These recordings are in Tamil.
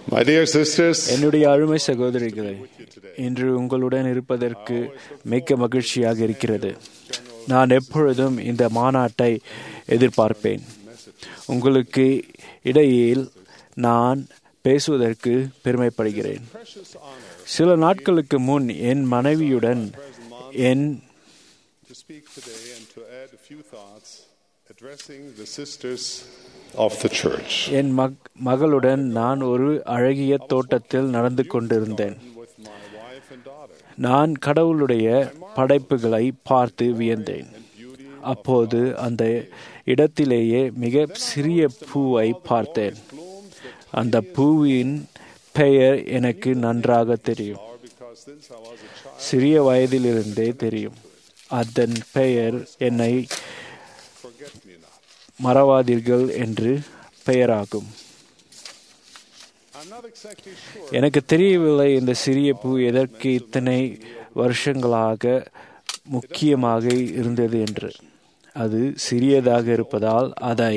My dear sisters, என்னுடைய அருமை சகோதரிகளே இன்று உங்களுடன் இருப்பதற்கு மிக்க மகிழ்ச்சியாக இருக்கிறது நான் எப்பொழுதும் இந்த மாநாட்டை எதிர்பார்ப்பேன் உங்களுக்கு இடையில் நான் பேசுவதற்கு பெருமைப்படுகிறேன் சில நாட்களுக்கு முன் என் மனைவியுடன் என் to speak today and to add a few thoughts addressing the sisters of the church. என் மக் மகளுடன் நான் ஒரு அழகிய தோட்டத்தில் நடந்து கொண்டிருந்தேன் With my wife and daughter, நான் கடவுளுடைய படைப்புகளை பார்த்து வியந்தேன் அப்போது அந்த இடத்திலேயே மிக சிறிய பூவை பார்த்தேன் அந்த பூவின் பெயர் எனக்கு நன்றாக தெரியும் or because since I was a child, சிறிய வயதிலிருந்தே தெரியும் அதன் பெயர் என்னை forget me not. மறவாதீர்கள் என்று பெயராகும் I'm not exactly sure எனக்கு தெரியவில்லை இந்த சிறிய பூ எதற்கு இத்தனை வருஷங்களாக முக்கியமாக இருந்தது என்று அது சிறியதாக இருப்பதால் அதை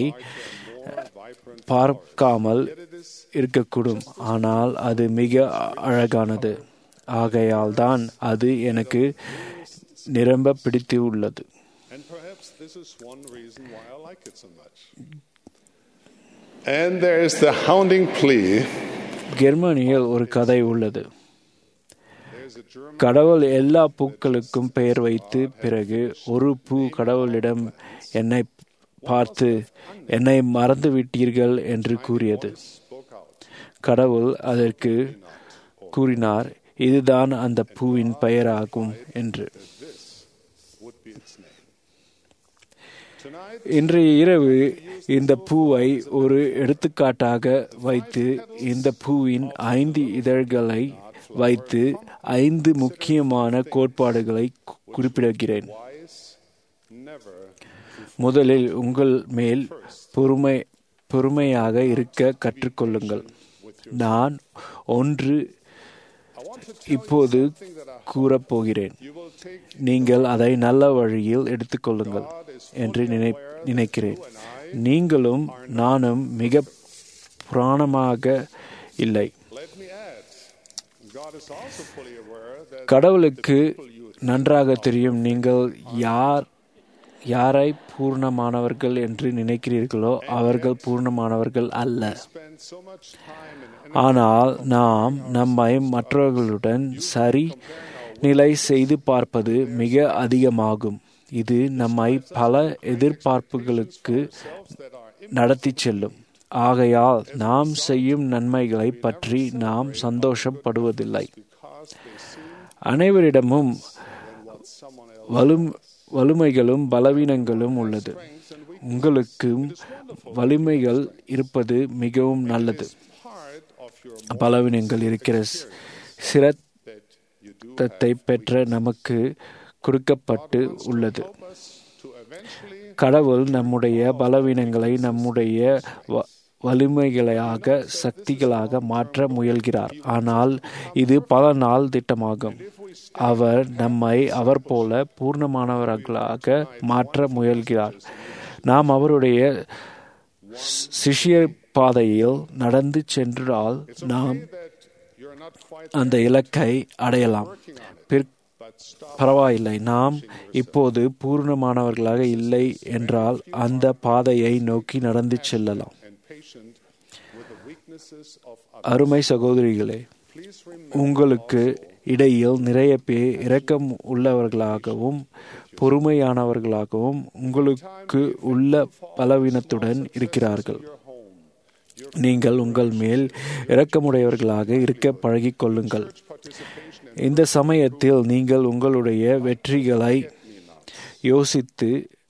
பார்க்காமல் இருக்கக்கூடும் ஆனால் அது மிக அழகானது ஆகையால் தான் அது எனக்கு நிரம்ப பிடித்து உள்ளது And perhaps this is one reason why I like it so much. And there is the hounding plea. ஜெர்மனியில் ஒரு கதை உள்ளது There's a German கடவுள் எல்லா பூக்களுக்கும் பெயர் வைத்து பிறகு ஒரு பூ கடவுளிடம் என்னை பார்த்து என்னை மறந்து விட்டீர்கள் என்று கூறியது spoke out. கடவுள் அதற்கு கூறினார் இதுதான் அந்த பூவின் பெயராகும் என்று This would be its name. Tonight, இன்றைய இரவு இந்த பூவை ஒரு எடுத்துக்காட்டாக வைத்து இந்த பூவின் ஐந்து இதழ்களை வைத்து ஐந்து முக்கியமான கோட்பாடுகளை கு- குறிப்பிடுகிறேன் wise, never முதலில் உங்கள் மேல் பொறுமை பொறுமையாக இருக்க கற்றுக்கொள்ளுங்கள் நான் ஒன்று I want to tell இப்போது you something that I கூறப்போகிறேன் you will take நீங்கள் அதை நல்ல வழியில் எடுத்துக்கொள்ளுங்கள் என்று நினை நினைக்கிறேன் நீங்களும் நானும் மிக புராணமாக இல்லை let me add. God is also fully aware that கடவுளுக்கு நன்றாக தெரியும் நீங்கள் யார் யாரை பூர்ணமானவர்கள் என்று நினைக்கிறீர்களோ அவர்கள் பூர்ணமானவர்கள் அல்ல spend so much time and ஆனால் நாம் நம்மை மற்றவர்களுடன் சரி நிலை செய்து பார்ப்பது மிக அதிகமாகும் இது நம்மை பல எதிர்பார்ப்புகளுக்கு நடத்தி செல்லும் ஆகையால் நாம் செய்யும் நன்மைகளை பற்றி நாம் சந்தோஷப்படுவதில்லை because they seem அனைவரிடமும் what someone else வலும் வலிமைகளும் பலவீனங்களும் உள்ளது உங்களுக்கும் வலிமைகள் இருப்பது மிகவும் நல்லது part of your பலவீனங்கள் இருக்கிற ஸ்- சிரத்தத்தை that you do பெற்ற நமக்கு கொடுக்கப்பட்டு உள்ளது us to eventually கடவுள் நம்முடைய பலவீனங்களை நம்முடைய வ- வலிமைகளாக சக்திகளாக மாற்ற முயல்கிறார் ஆனால் இது பல நாள் திட்டமாகும் அவர் நம்மை அவர் போல பூர்ணமானவர்களாக மாற்ற முயல்கிறார் நாம் அவருடைய சி- சிஷ்யர் பாதையில் நடந்து சென்றால் நாம் that you're not quite அந்த இலக்கை அடையலாம் பிற் but stop பரவாயில்லை நாம் இப்போது பூர்ணமானவர்களாக இல்லை என்றால் அந்த பாதையை நோக்கி நடந்து செல்லலாம் and patient with the weaknesses of others. அருமை சகோதரிகளே Please remember உங்களுக்கு இடையில் நிறைய பேர் இரக்கம் உள்ளவர்களாகவும் பொறுமையானவர்களாகவும் உங்களுக்கு உள்ள பலவீனத்துடன் இருக்கிறார்கள் your home. நீங்கள் உங்கள் மேல் இரக்கமுடையவர்களாக இருக்க பழகிக் கொள்ளுங்கள் Participation இந்த சமயத்தில் நீங்கள் உங்களுடைய வெற்றிகளை யோசித்து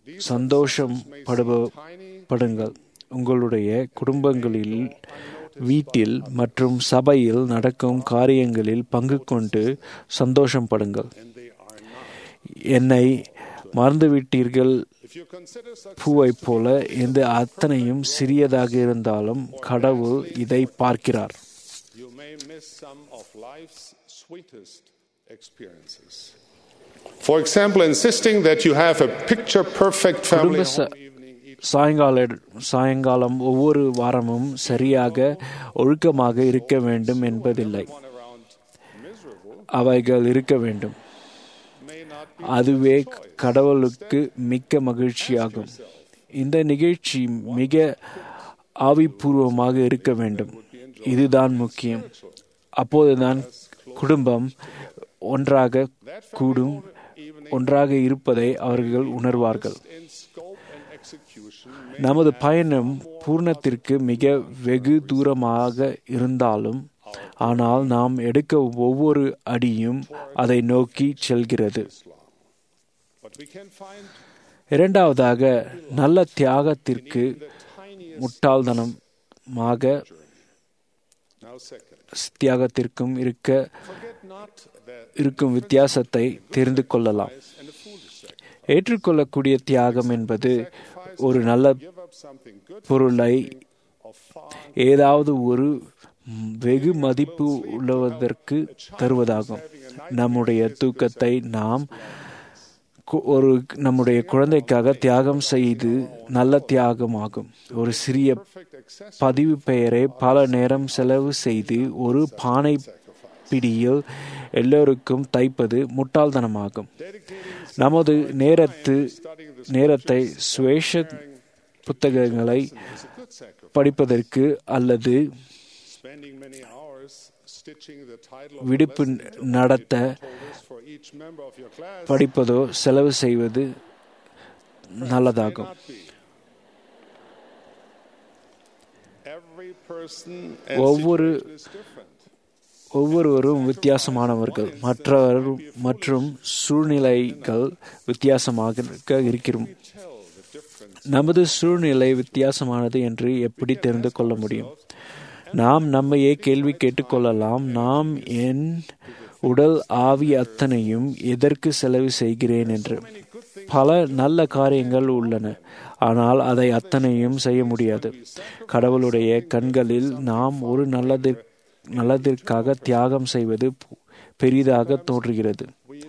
சந்தோஷப்படுங்கள் உங்களுடைய குடும்பங்களில் வீட்டில் மற்றும் சபையில் நடக்கும் காரியங்களில் பங்கு கொண்டு சந்தோஷப்படுங்கள் என்னை மறந்துவிட்டீர்கள் if you consider such பூவைப் போல இந்த அத்தனையும் சிறியதாக இருந்தாலும் கடவுள் இதை பார்க்கிறார் you may miss some of life's sweetest experiences. For example, insisting that you have a picture perfect family குடும்ப ச- home evening சாயங்கால சாயங்காலம் ஒவ்வொரு வாரமும் சரியாக ஒழுக்கமாக இருக்க வேண்டும் என்பதில்லை one around miserable அவைகள் இருக்க வேண்டும் may not be அதுவே கடவுளுக்கு மிக்க மகிழ்ச்சியாகும் இந்த நிகழ்ச்சி மிக ஆவிபூர்வமாக இருக்க வேண்டும் இதுதான் முக்கியம் அப்போதுதான் குடும்பம் ஒன்றாக கூடும் ஒன்றாக இருப்பதை அவர்கள் உணர்வார்கள் in scope and execution may நமது பயணம் பூர்ணத்திற்கு மிக வெகு தூரமாக இருந்தாலும் ஆனால் நாம் எடுக்க ஒவ்வொரு அடியும் அதை நோக்கி செல்கிறது but we can find இரண்டாவதாக நல்ல தியாகத்திற்கு the tiniest முட்டாள்தனமாக now second தியாகத்திற்கும் இருக்க forget not that இருக்கும் வித்தியாசத்தை தெரிந்து கொள்ளலாம் and a foolish sacrifice ஏற்றுக்கொள்ளக்கூடிய தியாகம் என்பது ஒரு நல்ல give up something good பொருளை of far ஏதாவது ஒரு வெகு மதிப்பு உள்ளவதற்கு தருவதாகும் நம்முடைய தூக்கத்தை நாம் கு- ஒரு நம்முடைய குழந்தைக்காக தியாகம் செய்து நல்ல தியாகமாகும் ஒரு சிறிய perfect access பதிவு பெயரை பல நேரம் செலவு செய்து ஒரு பானை பிடியில் எல்லோருக்கும் தைப்பது முட்டாள்தனமாகும் dedicating நமது நேரத்து studying the நேரத்தை சுவேஷ புத்தகங்களை is a good sacrifice படிப்பதற்கு அல்லது spending many hours stitching the title of விடுப்பு the lesson into நடத்த folders for each member of your class படிப்பதோ செலவு செய்வது may நல்லதாகும் not be. Every person and ஒவ்வொரு situation is different. ஒவ்வொருவரும் வித்தியாசமானவர்கள் மற்றவர் மற்றும் சூழ்நிலைகள் வித்தியாசமாக இருக்கிறோம் Tell the difference நமது சூழ்நிலை வித்தியாசமானது என்று எப்படி தெரிந்து கொள்ள முடியும் நாம் நம்மையே கேள்வி கேட்டுக்கொள்ளலாம் நாம் என் உடல் ஆவி அத்தனையும் எதற்கு செலவு செய்கிறேன் என்று பல நல்ல காரியங்கள் உள்ளன ஆனால் அதை அத்தனையும் செய்ய முடியாது கடவுளுடைய கண்களில் நாம் ஒரு நல்லது நல்லதிற்காக தியாகம் செய்வது பெரிதாக தோன்றுகிறது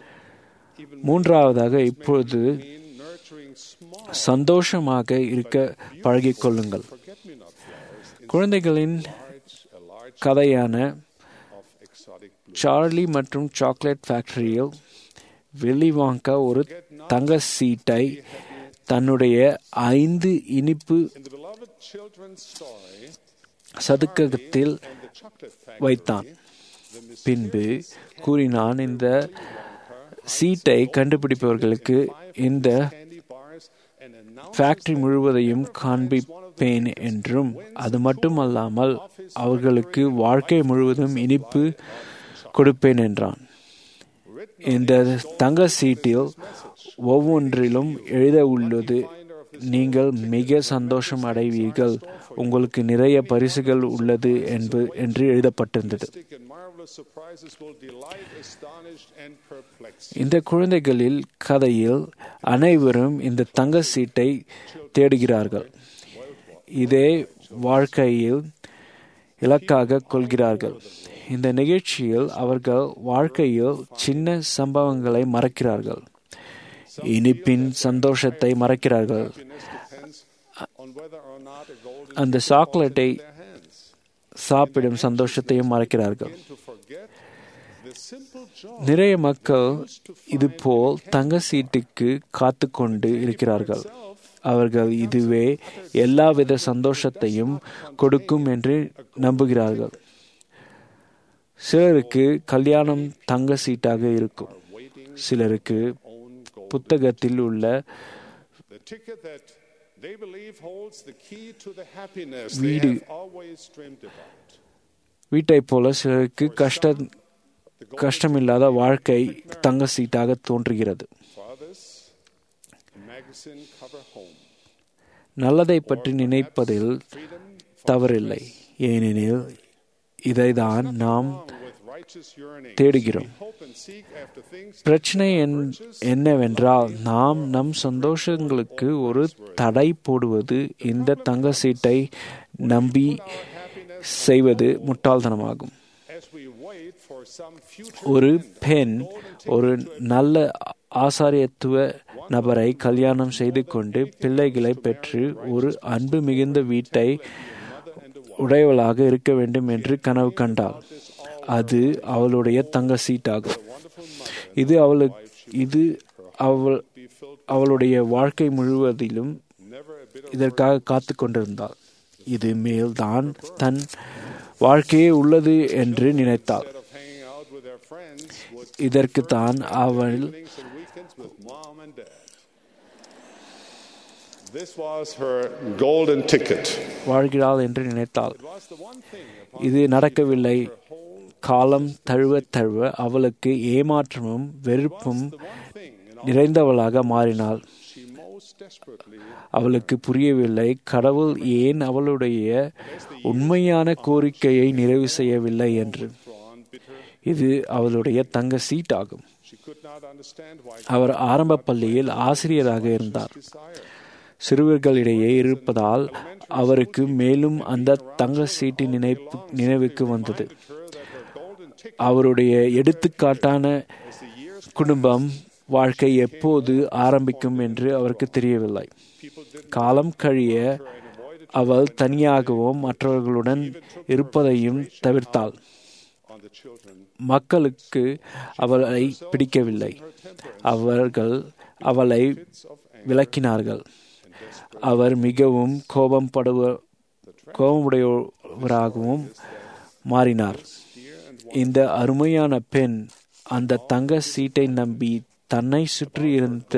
மூன்றாவதாக இப்பொழுது in nurturing small சந்தோஷமாக இருக்க பழகிக்கொள்ளுங்கள் forget-me-not flowers குழந்தைகளின் large, a large கதையான of exotic blue. சார்லி மற்றும் சாக்லேட் ஃபேக்டரியில் வில்லி வாங்கா ஒரு தங்க சீட்டை தன்னுடைய ஐந்து இனிப்பு In the beloved children's story, சதுக்கத்தில் and the chocolate factory, வைத்தான் பின்பு கூறினான் இந்த சீட்டை கண்டுபிடிப்பவர்களுக்கு இந்த candy bars, and announced factory முழுவதையும் காண்பிப்பேன் என்றும் அது மட்டுமல்லாமல் அவர்களுக்கு வாழ்க்கை முழுவதும் இனிப்பு கொடுப்பேன் என்றான் இந்த தங்க சீட்டில் ஒவ்வொன்றிலும் எழுத உள்ளது நீங்கள் மிக சந்தோஷம் அடைவீர்கள் உங்களுக்கு நிறைய பரிசுகள் உள்ளது என்பது என்று எழுதப்பட்டிருந்தது mystic and marvelous surprises will delight, astonish, and perplex. இந்த குழந்தைகளில் கதையில் அனைவரும் இந்த தங்க சீட்டை தேடுகிறார்கள் இதே வாழ்க்கையில் இலக்காக கொள்கிறார்கள் இந்த நிகழ்ச்சியில் அவர்கள் வாழ்க்கையில் சின்ன சம்பவங்களை மறக்கிறார்கள் இனிப்பின் சந்தோஷத்தை மறக்கிறார்கள் Happiness depends on whether or not a golden அந்த சாக்லேட்டை in their hands. சாப்பிடும் சந்தோஷத்தையும் மறக்கிறார்கள் To forget the simple joy நிறைய மக்கள் இதுபோல் தங்க சீட்டுக்கு காத்து கொண்டு இருக்கிறார்கள் அவர்கள் இதுவே எல்லாவித சந்தோஷத்தையும் கொடுக்கும் என்று நம்புகிறார்கள் சிலருக்கு கல்யாணம் தங்க சீட்டாக இருக்கும் சிலருக்கு own gold. புத்தகத்தில் உள்ள The ticket that they believe holds the key to the happiness வீடு. they have always dreamed about. வீட்டைப் போல சிலருக்கு கஷ்ட கஷ்டமில்லாத வாழ்க்கை தங்க சீட்டாக தோன்றுகிறது Fathers, magazine cover home. நல்லதை பற்றி நினைப்பதில் Freedom தவறில்லை ஏனெனில் இதைதான் நாம் with righteous yearning. தேடுகிறோம் Hope and seek after things பிரச்சனை என்- என்னவென்றால் நாம் நம் சந்தோஷங்களுக்கு ஒரு தடை போடுவது இந்த தங்க சீட்டை நம்பி செய்வது முட்டாள்தனமாகும் as we wait for some future ஒரு பெண் ஒரு நல்ல ஆசாரியத்துவ நபரை கல்யாணம் செய்து கொண்டு பிள்ளைகளை பெற்று ஒரு அன்பு மிகுந்த வீட்டை உடையவளாக இருக்க வேண்டும் என்று கனவு கண்டாள் அது அவளுடைய தங்க சீட்டாகும் இது அவளுக்கு இது அவள் அவளுடைய வாழ்க்கை முழுவதிலும் இதற்காக காத்து கொண்டிருந்தாள் இது மேல்தான் தன் வாழ்க்கையே உள்ளது என்று நினைத்தாள் Instead of hanging out with their friends, would இதற்கு தான் அவள் evenings and weekends with mom and dad. This was her golden ticket. வாழ்கிறாள் என்று நினைத்தாள் It was the one thing upon இது நடக்கவில்லை காலம் தழுவ தழுவ அவளுக்கு ஏமாற்றமும் வெறுப்பும் the one thing in all நிறைந்தவளாக மாறினாள் she most desperately அவளுக்கு புரியவில்லை கடவுள் ஏன் அவளுடைய உண்மையான கோரிக்கையை நிறைவு செய்யவில்லை என்று drawn bitter. இது அவளுடைய தங்க சீட் ஆகும் She could not understand why அவர் ஆரம்ப பள்ளியில் ஆசிரியராக இருந்தார் desire. சிறுவர்களிடையே இருப்பதால் அவருக்கு மேலும் அந்த தங்க சீட்டு நினைப்பு நினைவுக்கு வந்தது Her that her golden ticket அவருடைய எடுத்துக்காட்டான as the years குடும்பம் வாழ்க்கை எப்போது ஆரம்பிக்கும் என்று அவருக்கு தெரியவில்லை people didn't காலம் கழிய and avoided அவள் தனியாகவும் மற்றவர்களுடன் இருப்பதையும் தவிர்த்தாள் on the children மக்களுக்கு அவளை பிடிக்கவில்லை அவர்கள் அவளை விளக்கினார்கள் அவர் மிகவும் கோபம் படுவ கோபமுடையவராகவும் மாறினார் இந்த அருமையான பெண் அந்த தங்க சீட்டை நம்பி தன்னை சுற்றி இருந்த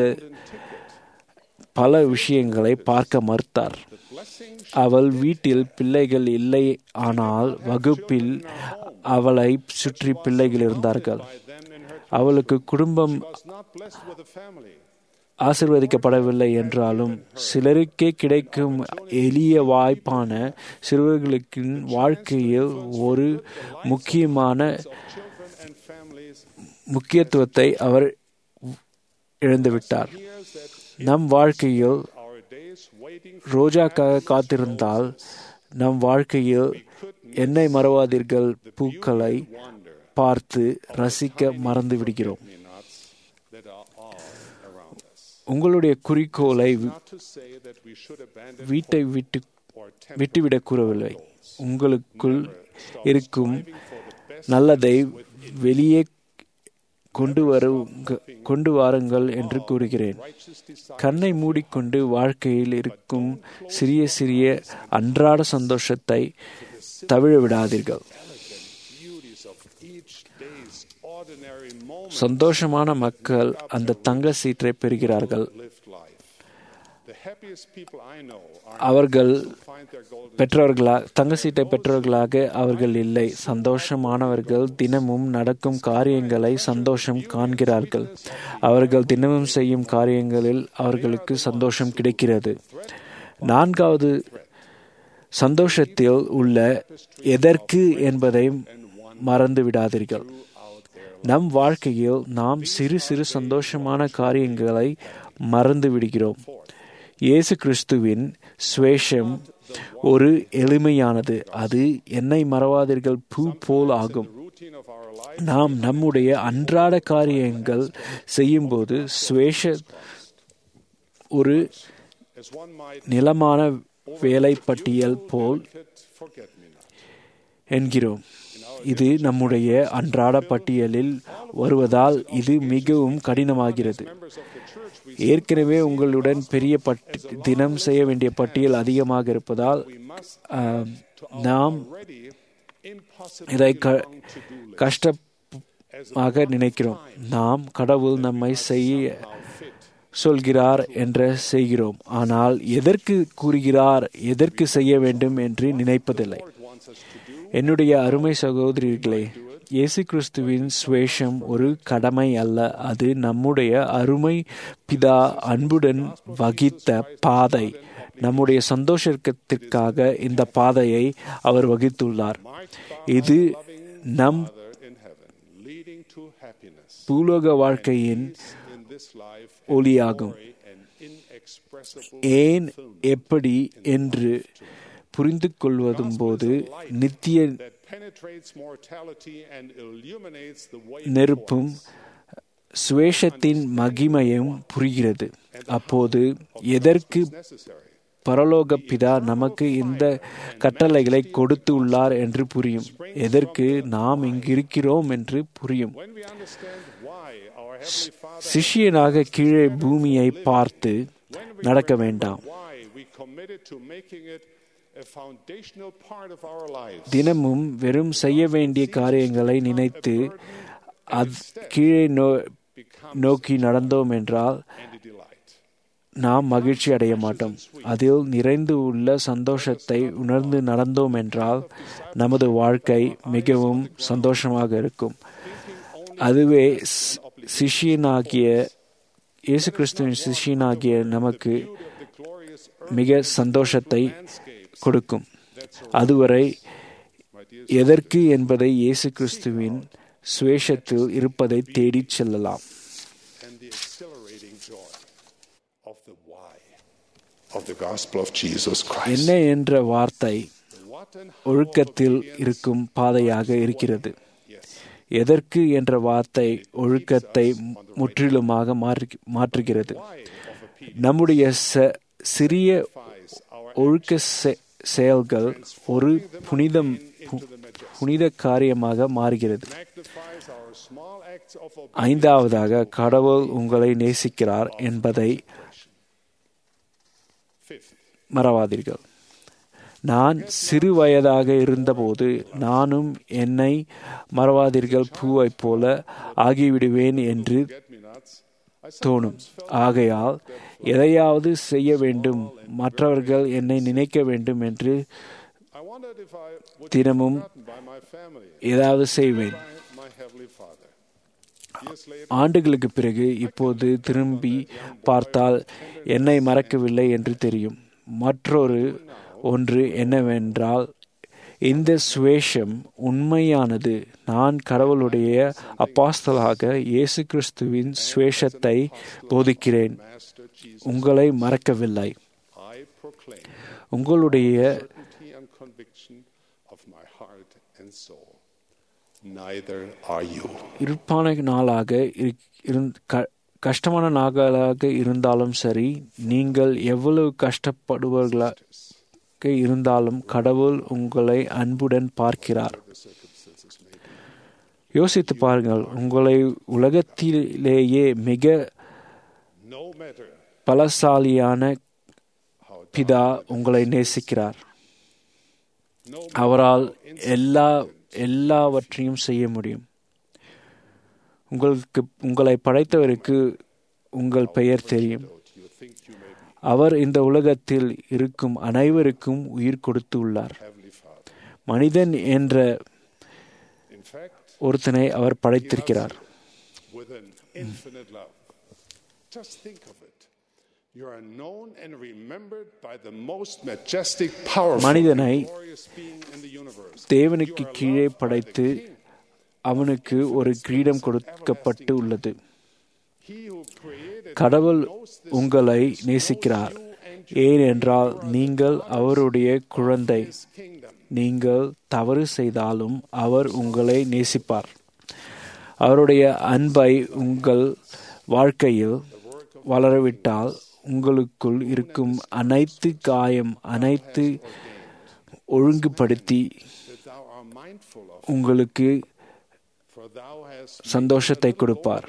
பல விஷயங்களை பார்க்க மறுத்தார் அவள் வீட்டில் பிள்ளைகள் இல்லை ஆனால் வகுப்பில் அவளை சுற்றி பிள்ளைகள் இருந்தார்கள் by them in her அவளுக்கு குடும்பம் was not blessed with a family. ஆசிர்வதிக்கப்படவில்லை என்றாலும் சிலருக்கே கிடைக்கும் எளிய வாய்ப்பான சிறுவர்களுக்கு வாழ்க்கையில் ஒரு முக்கியமான Children and families முக்கியத்துவத்தை அவர் இழந்துவிட்டார் hears that நம் வாழ்க்கையில் our days waiting ரோஜாக்காக காத்திருந்தால் நம் வாழ்க்கையில் என்னை மறவாதீர்கள் பூக்களை wonder பார்த்து ரசிக்க மறந்து விடுகிறோம் me nots that are all around us. உங்களுடைய குறிக்கோளை வி- Not to say that we should abandon வீட்டை விட்டு or விட்டுவிடக் கூறவில்லை உங்களுக்குள் இருக்கும் நல்லதை வெளியே கொண்டு வருங்க கொண்டு வாருங்கள் என்று கூறுகிறேன் righteous desire கண்ணை மூடிக்கொண்டு வாழ்க்கையில் இருக்கும் சிறிய சிறிய அன்றாட சந்தோஷத்தை தவிழ விடாதீர்கள் beauties of each day's ordinary moment சந்தோஷமான மக்கள் அந்த தங்க சீற்றை பெறுகிறார்கள் lived life. The happiest people I know are அவர்கள் who find their golden பெற்றோர்களா தங்க சீட்டை பெற்றோர்களாக அவர்கள் இல்லை சந்தோஷமானவர்கள் தினமும் நடக்கும் காரியங்களை சந்தோஷம் காண்கிறார்கள் அவர்கள் தினமும் செய்யும் காரியங்களில் அவர்களுக்கு சந்தோஷம் கிடைக்கிறது நான்காவது சந்தோஷத்தில் உள்ள எதற்கு என்பதை மறந்து விடாதீர்கள் நம் வாழ்க்கையில் நாம் சிறு சிறு சந்தோஷமான காரியங்களை மறந்து விடுகிறோம் இயேசு கிறிஸ்துவின் சுவேஷம் ஒரு எளிமையானது அது என்னை மறவாதீர்கள் பூ போல் ஆகும் routine of our life நாம் நம்முடைய அன்றாட காரியங்கள் செய்யும்போது சுவேஷ ஒரு as one might நிலமான வேலை பட்டியல் போல் forget me not. என்கிறோம் இது நம்முடைய அன்றாட பட்டியலில் வருவதால் இது மிகவும் கடினமாகிறது Members of the church, we ஏற்கனவே உங்களுடன் பெரிய பட்டி தினம் செய்ய வேண்டிய பட்டியல் அதிகமாக இருப்பதால் must ஆம், நாம் already impossible இதை க- long to-do list கஷ்டமாக நினைக்கிறோம் நாம் கடவுள் நம்மை செய்ய how fit சொல்கிறார் என்ற செய்கிறோம் ஆனால் எதற்கு கூறுகிறார் எதற்கு செய்ய வேண்டும் என்று நினைப்பதில்லை wants us to do என்னுடைய அருமை சகோதரிகளே இயேசு கிறிஸ்துவின் சுவேஷம் ஒரு கடமை அல்ல அது நம்முடைய அருமை பிதா அன்புடன் வகித்த பாதை நம்முடைய சந்தோஷத்திற்காக இந்த பாதையை அவர் வகித்துள்ளார் இது நம் Father in heaven, leading to happiness பூலோக வாழ்க்கையின் in this life ஒளியாகும் and inexpressible ஏன் எப்படி என்று புரிந்து கொள்வதும் போது நித்திய that penetrates mortality and illuminates the way நெருப்பும் சுவேஷத்தின் மகிமையும் புரிகிறது அப்போது எதற்கு பரலோக பிதா நமக்கு இந்த கட்டளைகளை கொடுத்து உள்ளார் என்று புரியும் எதற்கு நாம் இங்கு இருக்கிறோம் என்று புரியும் சிஷியனாக கீழே பூமியை பார்த்து நடக்க வேண்டாம் தினமும் வெறும் செய்ய வேண்டிய காரியங்களை நினைத்து கீழே நோக்கி நடந்தோம் என்றால் நாம் மகிழ்ச்சி அடைய மாட்டோம் அதில் நிறைந்து உள்ள சந்தோஷத்தை உணர்ந்து நடந்தோம் என்றால் நமது வாழ்க்கை மிகவும் சந்தோஷமாக இருக்கும் அதுவே சிஷியனாகிய இயேசு கிறிஸ்துவின் சிஷியனாகிய நமக்கு மிக சந்தோஷத்தை கொடுக்கும் அதுவரை எதற்கு என்பதை இயேசு கிறிஸ்துவின் சுவேஷத்தில் இருப்பதை தேடிச் செல்லலாம் என்ன என்ற வார்த்தை ஒழுக்கத்தில் இருக்கும் பாதையாக இருக்கிறது எதற்கு என்ற வார்த்தை ஒழுக்கத்தை முற்றிலுமாக மாற்றுகிறது நம்முடைய சிறிய ஒழுக்க செயல்கள் ஒரு புனிதம் புனித காரியமாக மாறுகிறது ஐந்தாவதாக கடவுள் உங்களை நேசிக்கிறார் என்பதை மறவாதீர்கள் நான் சிறு வயதாக இருந்தபோது நானும் என்னை மறவாதீர்கள் பூவைப் போல ஆகிவிடுவேன் என்று தோணும் ஆகையால் எதையாவது செய்ய வேண்டும் மற்றவர்கள் என்னை நினைக்க வேண்டும் என்று தினமும் ஏதாவது செய்வேன் ஆண்டுகளுக்கு பிறகு இப்போது திரும்பி பார்த்தால் என்னை மறக்கவில்லை என்று தெரியும் மற்றொரு ஒன்று என்னவென்றால் இந்த சுவேஷம் உண்மையானது நான் கடவுளுடைய அப்பாஸ்தலாக இயேசு கிறிஸ்துவின் சுவேஷத்தை போதிக்கிறேன் உங்களை மறக்கவில்லை உங்களுடைய இருப்பான நாளாக கஷ்டமான நாளாக இருந்தாலும் சரி நீங்கள் எவ்வளவு கஷ்டப்படுபவர்களாக இருந்தாலும் கடவுள் உங்களை அன்புடன் பார்க்கிறார் யோசித்து பாருங்கள் உங்களை உலகத்திலேயே மிக பலசாலியான பிதா உங்களை நேசிக்கிறார் அவரால் எல்லா எல்லாவற்றையும் செய்ய முடியும் உங்களுக்கு உங்களை படைத்தவருக்கு உங்கள் பெயர் தெரியும் அவர் இந்த உலகத்தில் இருக்கும் அனைவருக்கும் உயிர் கொடுத்து உள்ளார் மனிதன் என்ற ஒருத்தனை அவர் படைத்திருக்கிறார் மனிதனை தேவனுக்கு கீழே படைத்து அவனுக்கு ஒரு கிரீடம் கொடுக்கப்பட்டு உள்ளது கடவுள் உங்களை நேசிக்கிறார் ஏனென்றால் நீங்கள் அவருடைய குழந்தை நீங்கள் தவறு செய்தாலும் அவர் உங்களை நேசிப்பார் அவருடைய அன்பை உங்கள் வாழ்க்கையில் வளரவிட்டால் உங்களுக்குள் இருக்கும் அனைத்து காயம் அனைத்து ஒழுங்குபடுத்தி உங்களுக்கு சந்தோஷத்தை கொடுப்பார்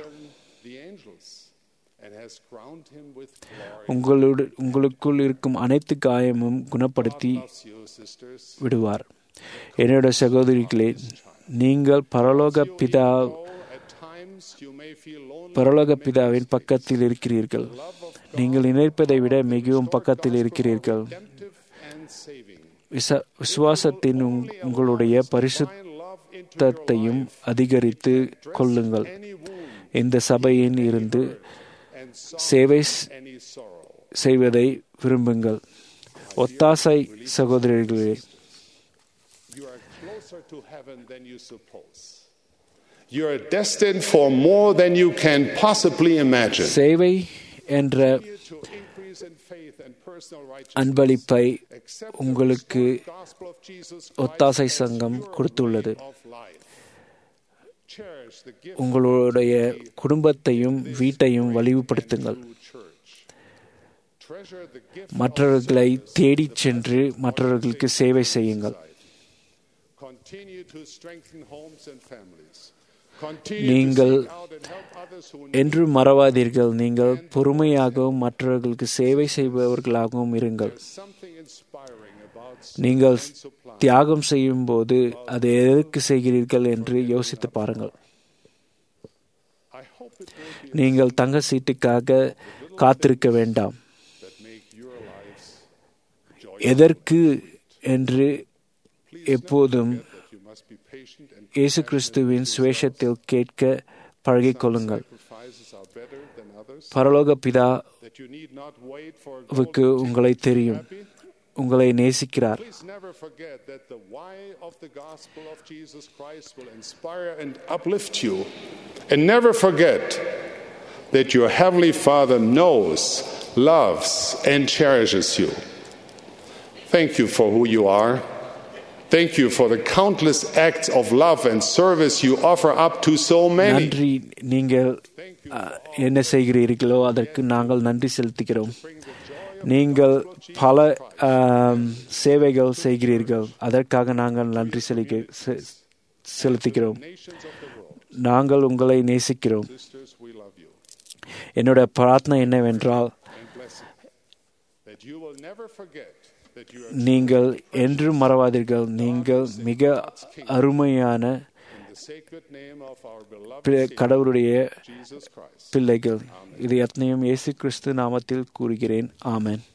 உங்களோடு உங்களுக்குள் இருக்கும் அனைத்து காயமும் குணப்படுத்தி விடுவார் என்னோட சகோதரிகளே நீங்கள் பரலோக பிதா பரலோக பிதாவின் பக்கத்தில் இருக்கிறீர்கள் நீங்கள் நினைப்பதை விட மிகவும் பக்கத்தில் இருக்கிறீர்கள் விசுவாசத்தின் உங்களுடைய பரிசுத்தையும் அதிகரித்து கொள்ளுங்கள் இந்த சபையின் இருந்து சேவை செய்வதை விரும்புங்கள் ஒத்தாசை சகோதரர்களே You are destined for more than you can possibly imagine. சேவை என்ற அன்பளிப்பை உங்களுக்கு ஒத்தாசை சங்கம் கொடுத்துள்ளது Cherish the gift உங்களுடைய குடும்பத்தையும் வீட்டையும் வலிவுபடுத்துங்கள் of church. Treasure the gift மற்றவர்களை தேடிச் சென்று மற்றவர்களுக்கு சேவை செய்யுங்கள் Continue to strengthen homes and families. Continue நீங்கள் to seek out and help others who need என்று மறவாதீர்கள் நீங்கள் பொறுமையாகவும் மற்றவர்களுக்கு சேவை செய்பவர்களாகவும் இருங்கள் something inspiring about நீங்கள் and supply. தியாகம் செய்யும் போது அதை எதற்கு செய்கிறீர்கள் என்று யோசித்து பாருங்கள் I hope it will be நீங்கள் தங்க சீட்டுக்காக காத்திருக்க வேண்டாம் that make your lives joyful. எதற்கு என்று எப்போதும் that you must be patient and இயேசு கிறிஸ்துவின் சுவேஷத்தில் கேட்க பழகிக் கொள்ளுங்கள் sacrifices are better than others. பரலோக பிதா That you need not wait for a வுக்கு golden உங்களை ticket to be தெரியும் happy. உங்களை நேசிக்கிறார் Please never forget that the why of the gospel of Jesus Christ will inspire and uplift you. And never forget that your Heavenly Father knows, loves, and cherishes you. Thank you for who you are. Thank you for the countless acts of love and service you offer up to so many. நன்றி நீங்கள் அ, என்ன செய்கிறீர்களோ அதற்கு நாங்கள் நன்றி செலுத்துகிறோம் நீங்கள் பல ஆம், சேவைகள் செய்கிறீர்கள் அதற்காக நாங்கள் நன்றி செலுக்க- செ- செலுத்துகிறோம் Nations of the world, நாங்கள் உங்களை நேசிக்கிறோம் sisters, we love you என்னோட பிரார்த்தனை என்னவென்றால் and bless you. That you will never forget that you are நீங்கள் என்றும் மறவாதீர்கள் நீங்கள் மிக அருமையான in the sacred name of our beloved பி- Savior, கடவுளுடைய Jesus Christ. பிள்ளைகள் இது எத்தனையும் இயேசு கிறிஸ்து நாமத்தில் கூறுகிறேன் ஆமென்